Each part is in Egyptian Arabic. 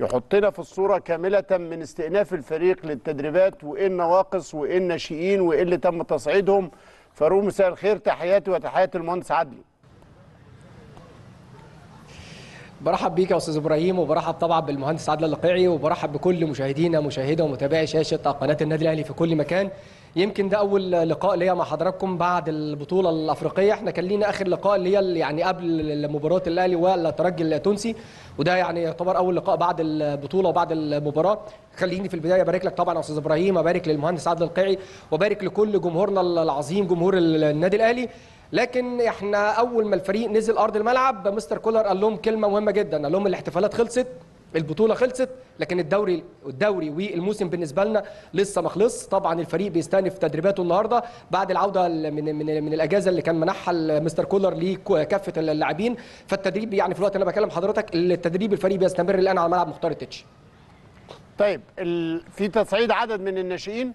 يحطنا في الصوره كامله من استئناف الفريق للتدريبات وايه النواقص وايه الناشئين وايه اللي تم تصعيدهم فاروق مساء الخير تحياتي وتحيات المهندس عدلي برحب بيك يا استاذ ابراهيم وبرحب طبعا بالمهندس عادل اللقيعي وبرحب بكل مشاهدينا مشاهده ومتابعي شاشه قناه النادي الاهلي في كل مكان يمكن ده اول لقاء ليا مع حضراتكم بعد البطوله الافريقيه احنا كان لينا اخر لقاء اللي هي يعني قبل مباراه الاهلي والترجي التونسي وده يعني يعتبر اول لقاء بعد البطوله وبعد المباراه خليني في البدايه ابارك لك طبعا يا استاذ ابراهيم ابارك للمهندس عادل القيعي وابارك لكل جمهورنا العظيم جمهور النادي الاهلي لكن احنا اول ما الفريق نزل ارض الملعب مستر كولر قال لهم كلمه مهمه جدا قال لهم الاحتفالات خلصت البطوله خلصت لكن الدوري الدوري والموسم بالنسبه لنا لسه ما خلص طبعا الفريق بيستأنف تدريباته النهارده بعد العوده من من من الاجازه اللي كان منحها مستر كولر لكافه اللاعبين فالتدريب يعني في الوقت اللي انا بكلم حضرتك التدريب الفريق بيستمر الان على ملعب مختار التتش طيب ال... في تصعيد عدد من الناشئين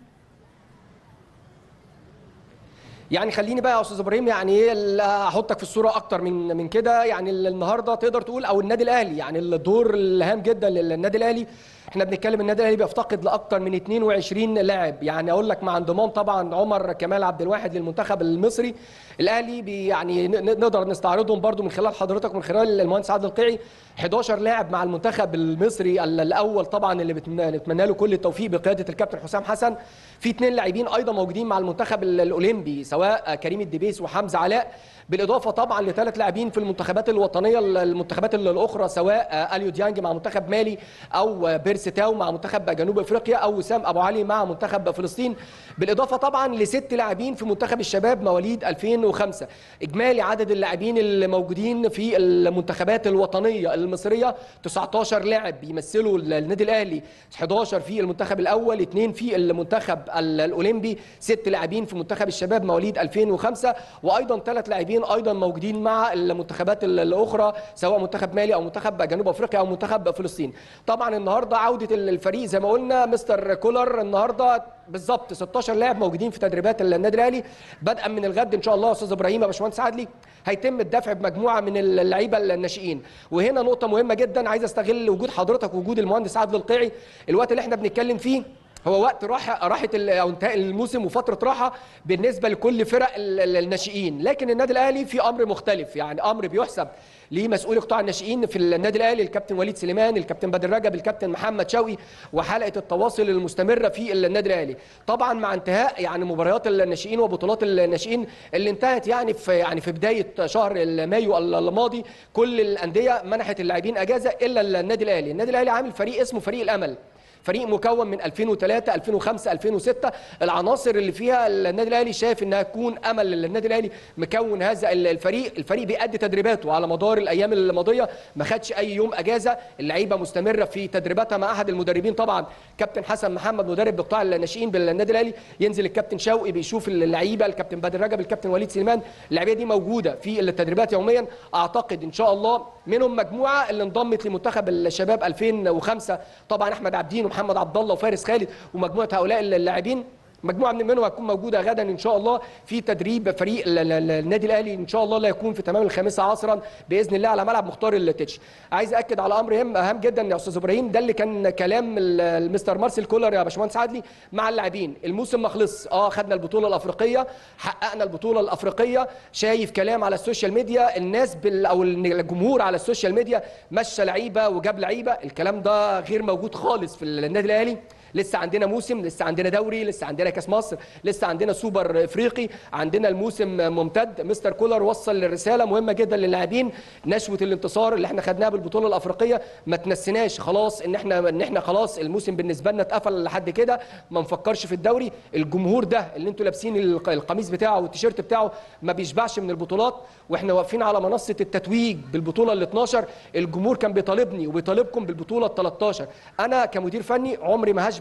يعني خليني بقى يا استاذ ابراهيم يعني ايه احطك في الصوره اكتر من من كده يعني النهارده تقدر تقول او النادي الاهلي يعني الدور الهام جدا للنادي الاهلي احنا بنتكلم النادي الاهلي بيفتقد لاكثر من 22 لاعب يعني اقول لك مع انضمام طبعا عمر كمال عبد الواحد للمنتخب المصري الاهلي بي يعني نقدر نستعرضهم برضو من خلال حضرتك ومن خلال المهندس عادل القيعي 11 لاعب مع المنتخب المصري الاول طبعا اللي بنتمنى له كل التوفيق بقياده الكابتن حسام حسن في اثنين لاعبين ايضا موجودين مع المنتخب الاولمبي سواء كريم الدبيس وحمزه علاء بالاضافه طبعا لثلاث لاعبين في المنتخبات الوطنيه المنتخبات الاخرى سواء اليو ديانج مع منتخب مالي او بيرس تاو مع منتخب جنوب افريقيا او وسام ابو علي مع منتخب فلسطين بالاضافه طبعا لست لاعبين في منتخب الشباب مواليد 2005 اجمالي عدد اللاعبين اللي موجودين في المنتخبات الوطنيه المصريه 19 لاعب بيمثلوا النادي الاهلي 11 في المنتخب الاول اثنين في المنتخب الاولمبي ست لاعبين في منتخب الشباب مواليد 2005 وايضا ثلاث لاعبين ايضا موجودين مع المنتخبات الاخرى سواء منتخب مالي او منتخب جنوب افريقيا او منتخب فلسطين طبعا النهارده عوده الفريق زي ما قلنا مستر كولر النهارده بالظبط 16 لاعب موجودين في تدريبات النادي الاهلي بدءا من الغد ان شاء الله يا استاذ ابراهيم يا باشمهندس عدلي هيتم الدفع بمجموعه من اللعيبه الناشئين وهنا نقطه مهمه جدا عايز استغل وجود حضرتك ووجود المهندس عادل القيعي الوقت اللي احنا بنتكلم فيه هو وقت راحه راحه او انتهاء الموسم وفتره راحه بالنسبه لكل فرق الناشئين لكن النادي الاهلي في امر مختلف يعني امر بيحسب لمسؤولي قطاع الناشئين في النادي الاهلي الكابتن وليد سليمان الكابتن بدر رجب الكابتن محمد شوقي وحلقه التواصل المستمره في النادي الاهلي طبعا مع انتهاء يعني مباريات الناشئين وبطولات الناشئين اللي انتهت يعني في يعني في بدايه شهر مايو الماضي كل الانديه منحت اللاعبين اجازه الا النادي الاهلي النادي الاهلي عامل فريق اسمه فريق الامل فريق مكون من 2003 2005 2006 العناصر اللي فيها النادي الاهلي شايف انها تكون امل للنادي الاهلي مكون هذا الفريق الفريق بيأدي تدريباته على مدار الايام الماضيه ما خدش اي يوم اجازه اللعيبه مستمره في تدريباتها مع احد المدربين طبعا كابتن حسن محمد مدرب بقطاع الناشئين بالنادي الاهلي ينزل الكابتن شوقي بيشوف اللعيبه الكابتن بدر رجب الكابتن وليد سليمان اللعيبه دي موجوده في التدريبات يوميا اعتقد ان شاء الله منهم مجموعه اللي انضمت لمنتخب الشباب 2005 طبعا احمد عبدين ومحمد عبد الله وفارس خالد ومجموعه هؤلاء اللاعبين مجموعه من منهم هتكون موجوده غدا ان شاء الله في تدريب فريق النادي الاهلي ان شاء الله لا يكون في تمام الخامسه عصرا باذن الله على ملعب مختار التتش عايز اكد على امر هام اهم جدا يا استاذ ابراهيم ده اللي كان كلام المستر مارسيل كولر يا باشمهندس عدلي مع اللاعبين الموسم ما خلص اه خدنا البطوله الافريقيه حققنا البطوله الافريقيه شايف كلام على السوشيال ميديا الناس بال او الجمهور على السوشيال ميديا مشى لعيبه وجاب لعيبه الكلام ده غير موجود خالص في النادي الاهلي لسه عندنا موسم لسه عندنا دوري لسه عندنا كاس مصر لسه عندنا سوبر افريقي عندنا الموسم ممتد مستر كولر وصل رساله مهمه جدا للاعبين نشوه الانتصار اللي احنا خدناها بالبطوله الافريقيه ما تنسيناش خلاص ان احنا ان احنا خلاص الموسم بالنسبه لنا اتقفل لحد كده ما نفكرش في الدوري الجمهور ده اللي انتوا لابسين القميص بتاعه والتيشيرت بتاعه ما بيشبعش من البطولات واحنا واقفين على منصه التتويج بالبطوله ال 12 الجمهور كان بيطالبني وبيطالبكم بالبطوله ال 13 انا كمدير فني عمري ما هشبع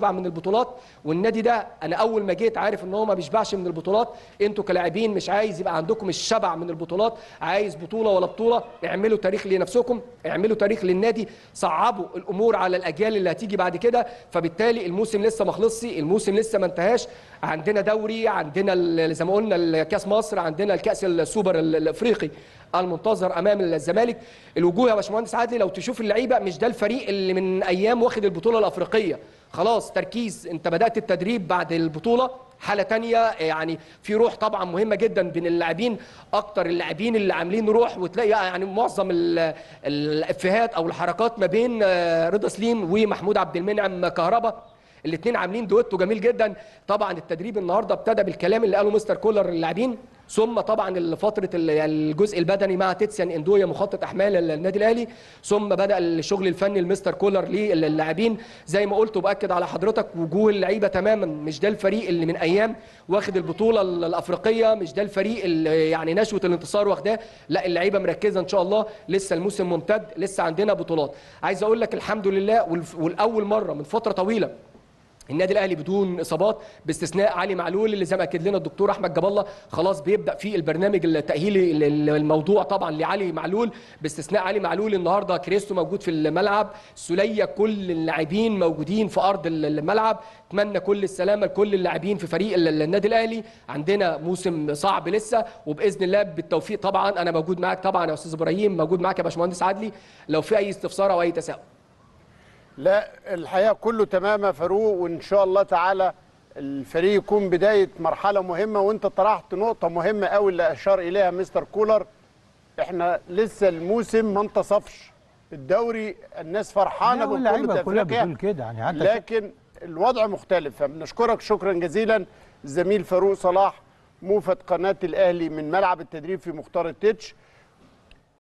بيشبع من البطولات والنادي ده انا اول ما جيت عارف ان هو ما بيشبعش من البطولات انتوا كلاعبين مش عايز يبقى عندكم الشبع من البطولات عايز بطوله ولا بطوله اعملوا تاريخ لنفسكم اعملوا تاريخ للنادي صعبوا الامور على الاجيال اللي هتيجي بعد كده فبالتالي الموسم لسه ما خلصش الموسم لسه ما انتهاش عندنا دوري عندنا ال- زي ما قلنا الكاس مصر عندنا الكاس السوبر ال- الافريقي المنتظر امام الزمالك الوجوه يا باشمهندس عادلي لو تشوف اللعيبه مش ده الفريق اللي من ايام واخد البطوله الافريقيه خلاص تركيز انت بدات التدريب بعد البطوله حاله تانية يعني في روح طبعا مهمه جدا بين اللاعبين اكتر اللاعبين اللي عاملين روح وتلاقي يعني معظم ال- الافيهات او الحركات ما بين آه، رضا سليم ومحمود عبد المنعم كهربا الاثنين عاملين دويتو جميل جدا طبعا التدريب النهارده ابتدى بالكلام اللي قاله مستر كولر للاعبين ثم طبعا فتره ال- الجزء البدني مع تيتسيان اندويا مخطط احمال النادي الاهلي ثم بدا الشغل الفني المستر كولر للاعبين زي ما قلت وباكد على حضرتك وجوه اللعيبه تماما مش ده الفريق اللي من ايام واخد البطوله ال- الافريقيه مش ده الفريق اللي يعني نشوه الانتصار واخداه لا اللعيبه مركزه ان شاء الله لسه الموسم ممتد لسه عندنا بطولات عايز اقول لك الحمد لله والف- والاول مره من فتره طويله النادي الاهلي بدون اصابات باستثناء علي معلول اللي زي ما اكد لنا الدكتور احمد جاب الله خلاص بيبدا في البرنامج التاهيلي لل- الموضوع طبعا لعلي معلول باستثناء علي معلول النهارده كريستو موجود في الملعب سوليه كل اللاعبين موجودين في ارض ال- الملعب اتمنى كل السلامه لكل اللاعبين في فريق ال- النادي الاهلي عندنا موسم صعب لسه وباذن الله بالتوفيق طبعا انا موجود معاك طبعا يا استاذ ابراهيم موجود معاك يا باشمهندس عدلي لو في اي استفسار او اي تساؤل لا الحقيقه كله تمام يا فاروق وان شاء الله تعالى الفريق يكون بدايه مرحله مهمه وانت طرحت نقطه مهمه قوي اللي اشار اليها مستر كولر احنا لسه الموسم ما انتصفش الدوري الناس فرحانه لا، ببطوله واللعيبة كلها افريقيا بتقول كده، يعني حتى لكن الوضع مختلف فبنشكرك شكرا جزيلا الزميل فاروق صلاح موفد قناه الاهلي من ملعب التدريب في مختار التتش